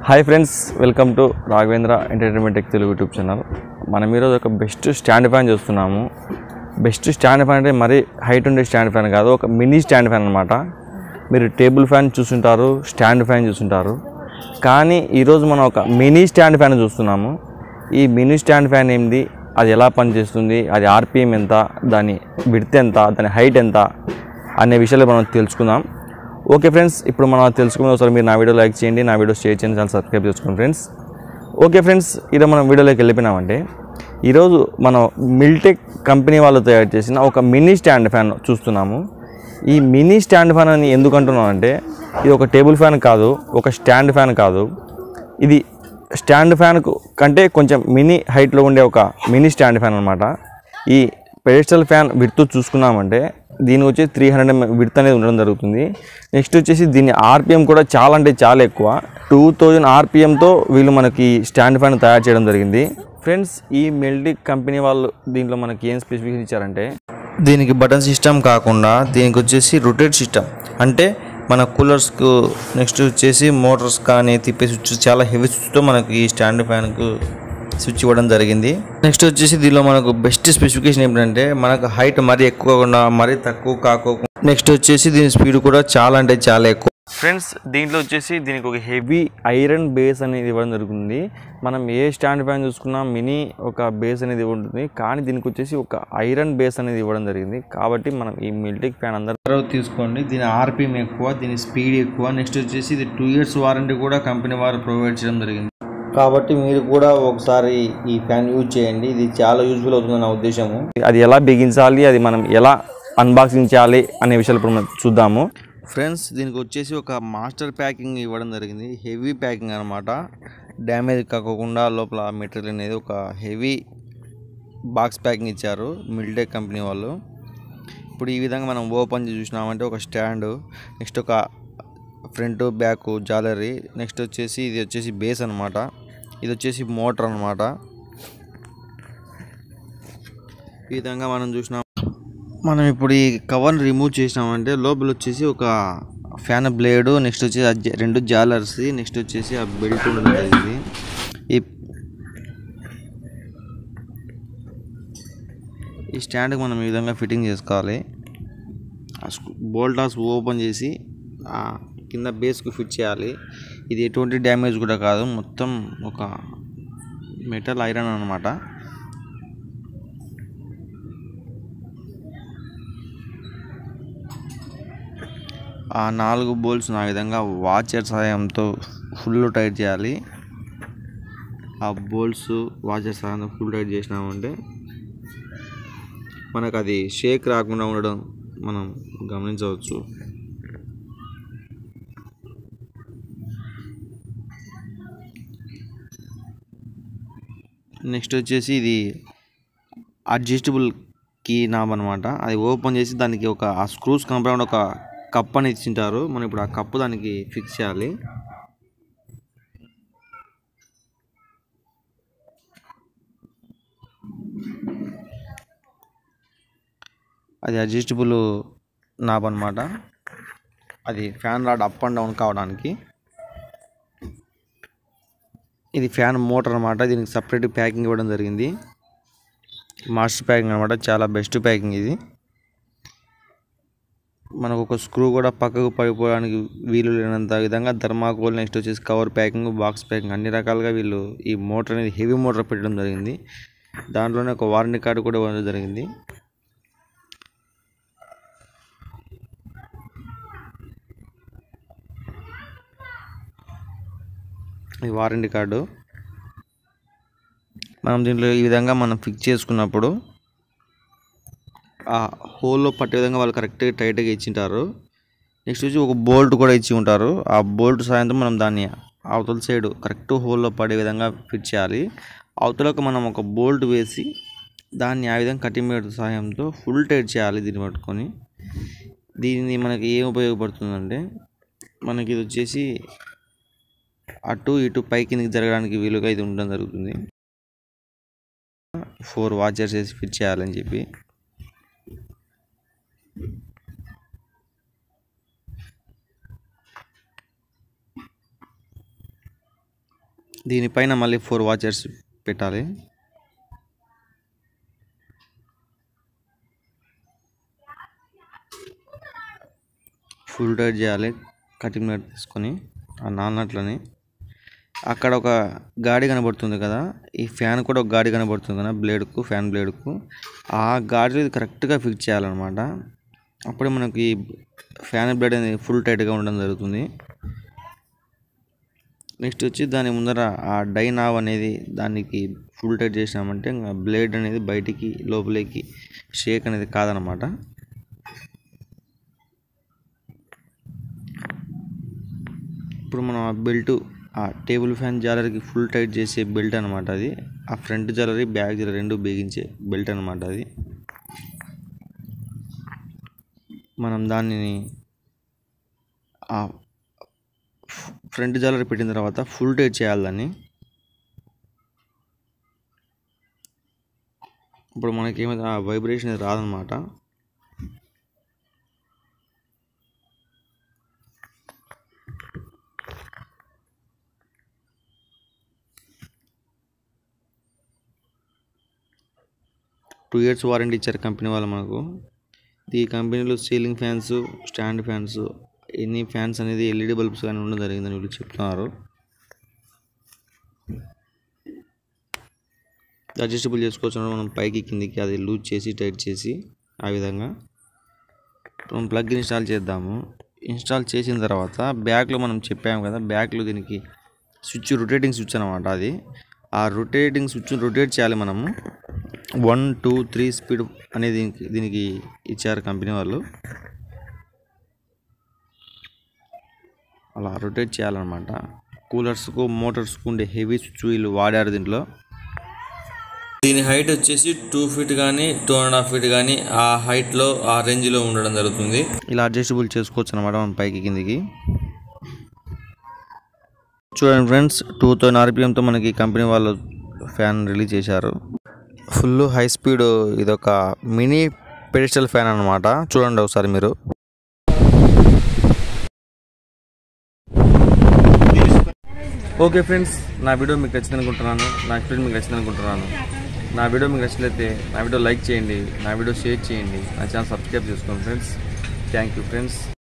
hi friends welcome to Raghavendra entertainment tech Telugu YouTube channel మనం ఈరోజు ఒక బెస్ట్ స్టాండ్ ఫ్యాన్ చూస్తున్నాము బెస్ట్ స్టాండ్ ఫ్యాన్ అంటే మరీ హైట్ ఉండే స్టాండ్ ఫ్యాన్ కాదు ఒక మినీ స్టాండ్ ఫ్యాన్ అనమాట మీరు టేబుల్ ఫ్యాన్ చూస్తుంటారు స్టాండ్ ఫ్యాన్ చూస్తుంటారు కానీ ఈరోజు మనం ఒక మినీ స్టాండ్ ఫ్యాన్ చూస్తున్నాము ఈ మినీ స్టాండ్ ఫ్యాన్ ఏంది అది ఎలా పనిచేస్తుంది అది ఆర్పిఎం ఎంత దాని విడ్త్ ఎంత దాని హైట్ ఎంత అనే విషయాలు మనం తెలుసుకుందాం ఓకే ఫ్రెండ్స్ ఇప్పుడు మనం తెలుసుకునే ఒకసారి మీరు నా వీడియో లైక్ చేయండి నా వీడియో షేర్ చేయండి ఛానల్ సబ్స్క్రైబ్ చేసుకోండి ఫ్రెండ్స్ ఓకే ఫ్రెండ్స్ ఈరోజు మనం వీడియోలోకి వెళ్ళిపోయినామంటే ఈరోజు మనం మిల్టెక్ కంపెనీ వాళ్ళు తయారు చేసిన ఒక మినీ స్టాండ్ ఫ్యాన్ చూస్తున్నాము ఈ మినీ స్టాండ్ ఫ్యాన్ అని ఎందుకు అంటున్నాం అంటే ఇది ఒక టేబుల్ ఫ్యాన్ కాదు ఒక స్టాండ్ ఫ్యాన్ కాదు ఇది స్టాండ్ ఫ్యాన్కు కంటే కొంచెం మినీ హైట్లో ఉండే ఒక మినీ స్టాండ్ ఫ్యాన్ అనమాట ఈ పెడెస్టల్ ఫ్యాన్ విడ్త్ చూసుకున్నామంటే దీని వచ్చి త్రీ హండ్రెడ్ విడ్త్ అనేది ఉండడం జరుగుతుంది నెక్స్ట్ వచ్చేసి దీని ఆర్పిఎం కూడా చాలా అంటే చాలా ఎక్కువ టూ థౌజండ్ ఆర్పిఎంతో వీళ్ళు మనకి స్టాండ్ ఫ్యాన్ తయారు చేయడం జరిగింది ఫ్రెండ్స్ ఈ మెల్టిక్ కంపెనీ వాళ్ళు దీంట్లో మనకి ఏం స్పెసిఫికేషన్ ఇచ్చారంటే దీనికి బటన్ సిస్టమ్ కాకుండా దీనికి వచ్చేసి రొటేట్ సిస్టమ్ అంటే మన కూలర్స్కు నెక్స్ట్ వచ్చేసి మోటార్స్ కానీ తిప్పే స్విచ్ చాలా హెవీ స్విచ్తో మనకి ఈ స్టాండ్ ఫ్యాన్కు స్విచ్ ఇవ్వడం జరిగింది నెక్స్ట్ వచ్చేసి దీనిలో మనకు బెస్ట్ స్పెసిఫికేషన్ ఏంటంటే మనకు హైట్ మరీ ఎక్కువ కాకుండా మరీ తక్కువ కాకోకుండా నెక్స్ట్ వచ్చేసి దీని స్పీడ్ కూడా చాలా అంటే చాలా ఎక్కువ ఫ్రెండ్స్ దీంట్లో వచ్చేసి దీనికి ఒక హెవీ ఐరన్ బేస్ అనేది ఇవ్వడం జరుగుతుంది మనం ఏ స్టాండ్ ఫ్యాన్ చూసుకున్నా మినీ ఒక బేస్ అనేది ఉంటుంది కానీ దీనికి వచ్చేసి ఒక ఐరన్ బేస్ అనేది ఇవ్వడం జరిగింది కాబట్టి మనం ఈ మిల్టిక్ ఫ్యాన్ అందరూ తీసుకోండి దీని ఆర్పిఎం ఎక్కువ దీని స్పీడ్ ఎక్కువ నెక్స్ట్ వచ్చేసి ఇది టూ ఇయర్స్ వారంటీ కూడా కంపెనీ వారు ప్రొవైడ్ చేయడం జరిగింది కాబట్టి మీరు కూడా ఒకసారి ఈ ఫ్యాన్ యూజ్ చేయండి ఇది చాలా యూజ్ఫుల్ అవుతుంది నా ఉద్దేశము అది ఎలా బిగించాలి అది మనం ఎలా అన్బాక్సింగ్ చేయాలి అనే విషయాలు ఇప్పుడు మనం చూద్దాము ఫ్రెండ్స్ దీనికి వచ్చేసి ఒక మాస్టర్ ప్యాకింగ్ ఇవ్వడం జరిగింది హెవీ ప్యాకింగ్ అనమాట డ్యామేజ్ కాకుండా లోపల మెటీరియల్ అనేది ఒక హెవీ బాక్స్ ప్యాకింగ్ ఇచ్చారు మిల్టెక్ కంపెనీ వాళ్ళు ఇప్పుడు ఈ విధంగా మనం ఓపెన్ చేసి చూసినామంటే ఒక స్టాండ్ నెక్స్ట్ ఒక ఫ్రంట్ బ్యాక్ జాలరీ నెక్స్ట్ వచ్చేసి ఇది వచ్చేసి బేస్ అనమాట ఇది వచ్చేసి మోటార్ అనమాట ఈ విధంగా మనం చూసినాం మనం ఇప్పుడు ఈ కవర్ని రిమూవ్ చేసినామంటే లోపల వచ్చేసి ఒక ఫ్యాన్ బ్లేడ్ నెక్స్ట్ వచ్చేసి ఆ జ- రెండు జాలర్స్ నెక్స్ట్ వచ్చేసి ఆ బెల్ట్ ఉంటుంది ఇది ఈ ఈ స్టాండ్కి మనం ఈ విధంగా ఫిట్టింగ్ చేసుకోవాలి ఆ బోల్టాస్ ఓపెన్ చేసి ఆ కింద బేస్కు ఫిట్ చేయాలి ఇది ఎటువంటి డ్యామేజ్ కూడా కాదు మొత్తం ఒక మెటల్ ఐరన్ అనమాట ఆ నాలుగు బోల్ట్స్ ఆ విధంగా వాచర్ సహాయంతో ఫుల్ టైట్ చేయాలి ఆ బోల్ట్స్ వాచర్ సహాయంతో ఫుల్ టైట్ చేసినామంటే మనకు అది షేక్ రాకుండా ఉండడం మనం గమనించవచ్చు నెక్స్ట్ వచ్చేసి ఇది అడ్జస్టబుల్ కీ నాబ్ అనమాట అది ఓపెన్ చేసి దానికి ఒక ఆ స్క్రూస్ కంపౌండ్ ఒక కప్ అని ఇచ్చింటారు మనం ఇప్పుడు ఆ కప్పు దానికి ఫిక్స్ చేయాలి అది అడ్జస్టబుల్ నాబ్ అనమాట అది fan rod up and down కావడానికి ఇది ఫ్యాన్ మోటార్ అనమాట దీనికి సపరేట్ ప్యాకింగ్ ఇవ్వడం జరిగింది మాస్టర్ ప్యాకింగ్ అనమాట చాలా బెస్ట్ ప్యాకింగ్ ఇది మనకు ఒక స్క్రూ కూడా పక్కకు పడిపోవడానికి వీలు లేనంత విధంగా థర్మాకోల్ నెక్స్ట్ వచ్చేసి కవర్ ప్యాకింగ్ బాక్స్ ప్యాకింగ్ అన్ని రకాలుగా వీళ్ళు ఈ మోటార్ అనేది హెవీ మోటార్ పెట్టడం జరిగింది దాంట్లోనే ఒక వారంటీ కార్డు కూడా ఇవ్వడం జరిగింది ఈ వారంటీ కార్డు మనం దీంట్లో ఈ విధంగా మనం ఫిక్స్ చేసుకున్నప్పుడు ఆ హోల్లో పట్టే విధంగా వాళ్ళు కరెక్ట్గా టైట్గా ఇచ్చింటారు నెక్స్ట్ వచ్చి ఒక బోల్ట్ కూడా ఇచ్చి ఉంటారు ఆ బోల్ట్ సాయంతో మనం దాన్ని అవతల సైడ్ కరెక్ట్ హోల్లో పడే విధంగా ఫిట్ చేయాలి అవతలకు మనం ఒక బోల్ట్ వేసి దాన్ని ఆ విధంగా కటింగ్ మేడ్ సహాయంతో ఫుల్ టైట్ చేయాలి దీన్ని పట్టుకొని దీన్ని మనకి ఏం ఉపయోగపడుతుందంటే మనకి ఇది వచ్చేసి అటు ఇటు పై కిందకి జరగడానికి వీలుగా ఇది ఉండడం జరుగుతుంది ఫోర్ వాచర్స్ వేసి ఫిట్ చేయాలని చెప్పి దీనిపైన మళ్ళీ ఫోర్ వాచర్స్ పెట్టాలి ఫుల్ టైట్ చేయాలి కటింగ్ నట్ తీసుకొని ఆ నాన్నట్లని అక్కడ ఒక గాడి కనబడుతుంది కదా ఈ ఫ్యాన్ కూడా ఒక గాడి కనబడుతుంది కదా బ్లేడ్కు ఫ్యాన్ బ్లేడ్కు ఆ గాడి కరెక్ట్గా ఫిక్స్ చేయాలన్నమాట అప్పుడే మనకి ఫ్యాన్ బ్లేడ్ అనేది ఫుల్ టైట్గా ఉండడం జరుగుతుంది నెక్స్ట్ వచ్చి దాని ముందర ఆ డై నావ్ అనేది దానికి ఫుల్ టైట్ చేసినామంటే ఇంకా బ్లేడ్ అనేది బయటికి లోపలికి షేక్ అనేది కాదనమాట ఇప్పుడు మనం ఆ బెల్ట్ ఆ టేబుల్ ఫ్యాన్ జాలరీకి ఫుల్ టైట్ చేసే బెల్ట్ అనమాట అది ఆ ఫ్రంట్ జాలరీ బ్యాక్ జాలరీ రెండు బిగించే బెల్ట్ అనమాట అది మనం దానిని ఆ ఫ్రంట్ జాలరీ పెట్టిన తర్వాత ఫుల్ టైట్ చేయాలి దాన్ని ఇప్పుడు మనకి ఏమైతే ఆ వైబ్రేషన్ అనేది రాదనమాట టూ ఇయర్స్ వారంటీ ఇచ్చారు కంపెనీ వాళ్ళు మనకు ఈ కంపెనీలో సీలింగ్ ఫ్యాన్స్ స్టాండ్ ఫ్యాన్స్ ఎన్ని ఫ్యాన్స్ అనేది ఎల్ఈడి బల్బ్స్ కానీ ఉండడం జరిగిందని వీళ్ళు చెప్తున్నారు అడ్జస్టబుల్ చేసుకోవచ్చు మనం పైకి కిందికి అది లూజ్ చేసి టైట్ చేసి ఆ విధంగా మనం ప్లగ్ ఇన్స్టాల్ చేద్దాము ఇన్స్టాల్ చేసిన తర్వాత బ్యాక్లో మనం చెప్పాము కదా బ్యాక్లో దీనికి స్విచ్ రొటేటింగ్ స్విచ్ అనమాట అది ఆ రొటేటింగ్ స్విచ్ రొటేట్ చేయాలి మనము వన్ టూ త్రీ స్పీడ్ అనేది దీనికి దీనికి ఇచ్చారు కంపెనీ వాళ్ళు అలా రొటేట్ చేయాలన్నమాట కూలర్స్కు మోటార్స్కు ఉండే హెవీ స్విచ్ వీళ్ళు వాడారు దీంట్లో దీని హైట్ వచ్చేసి టూ ఫీట్ కానీ టూ అండ్ హాఫ్ ఫీట్ కానీ ఆ హైట్లో ఆ రేంజ్లో ఉండడం జరుగుతుంది ఇలా అడ్జస్టబుల్ చేసుకోవచ్చు అనమాట మనం పైకి కిందికి చూడండి ఫ్రెండ్స్ టూ థౌజండ్ ఆర్పిఎంతో మనకి కంపెనీ వాళ్ళు ఫ్యాన్ రిలీజ్ చేశారు ఫుల్ హై స్పీడ్ ఇదొక మినీ పెడిస్టల్ ఫ్యాన్ అనమాట చూడండి ఒకసారి మీరు ఓకే ఫ్రెండ్స్ నా వీడియో మీకు నచ్చింది అనుకుంటున్నాను నా ఎక్స్పీరియన్స్ మీకు నచ్చింది అనుకుంటున్నాను నా వీడియో మీకు నచ్చినట్లయితే నా వీడియో లైక్ చేయండి నా వీడియో షేర్ చేయండి నా ఛానల్ సబ్స్క్రైబ్ చేసుకోండి ఫ్రెండ్స్ థ్యాంక్ యూ ఫ్రెండ్స్